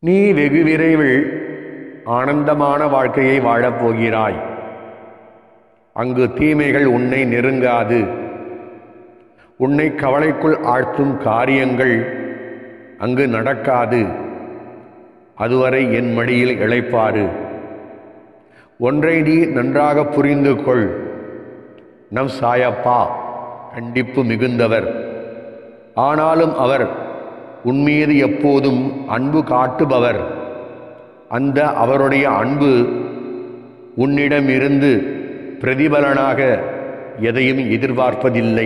நீ வெகு விரைவில் ஆனந்தமான வாழ்க்கையை வாழப் போகிறாய் அங்கு தீமைகள் உன்னை நெருங்காது உன்னை கவலைக்குள் ஆழ்த்தும் காரியங்கள் அங்கு நடக்காது அதுவரை என் மடியில் இளைப்பாறு ஒன்றை நீ நன்றாக புரிந்து கொள் நம் சாயப்பா கண்டிப்பு மிகுந்தவர் ஆனாலும் அவர் உன்மீது எப்போதும் அன்பு காட்டுபவர் அந்த அவருடைய அன்பு உன்னிடமிருந்து பிரதிபலனாக எதையும் எதிர்பார்ப்பதில்லை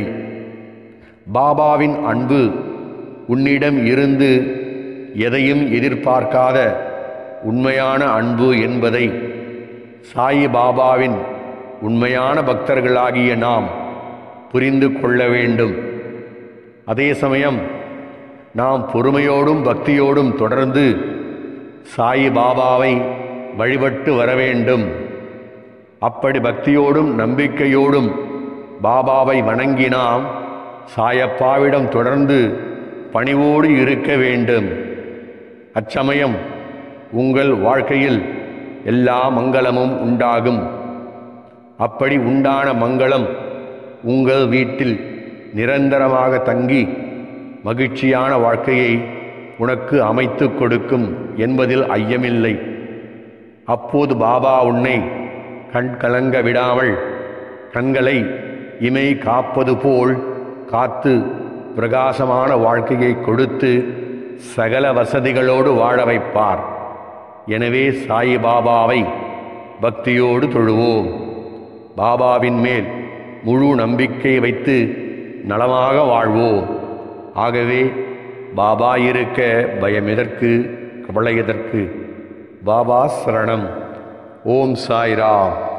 பாபாவின் அன்பு உன்னிடம் இருந்து எதையும் எதிர்பார்க்காத உண்மையான அன்பு என்பதை சாயி பாபாவின் உண்மையான பக்தர்களாகிய நாம் புரிந்து கொள்ள வேண்டும் அதே சமயம் நாம் பொறுமையோடும் பக்தியோடும் தொடர்ந்து சாயி பாபாவை வழிபட்டு வர வேண்டும் அப்படி பக்தியோடும் நம்பிக்கையோடும் பாபாவை வணங்கி நாம் சாயப்பாவிடம் தொடர்ந்து பணிவோடு இருக்க வேண்டும் அச்சமயம் உங்கள் வாழ்க்கையில் எல்லா மங்களமும் உண்டாகும் அப்படி உண்டான மங்களம் உங்கள் வீட்டில் நிரந்தரமாக தங்கி மகிழ்ச்சியான வாழ்க்கையை உனக்கு அமைத்து கொடுக்கும் என்பதில் ஐயமில்லை அப்போது பாபா உன்னை கண் கலங்க விடாமல் கண்களை இமை காப்பது போல் காத்து பிரகாசமான வாழ்க்கையை கொடுத்து சகல வசதிகளோடு வாழ வைப்பார் எனவே சாயி பாபாவை பக்தியோடு தொழுவோம் பாபாவின் மேல் முழு நம்பிக்கை வைத்து நலமாக வாழ்வோம் ஆகவே பாபா இருக்க பயம் எதற்கு கவலை எதற்கு பாபா சரணம் ஓம் சாய்ராம்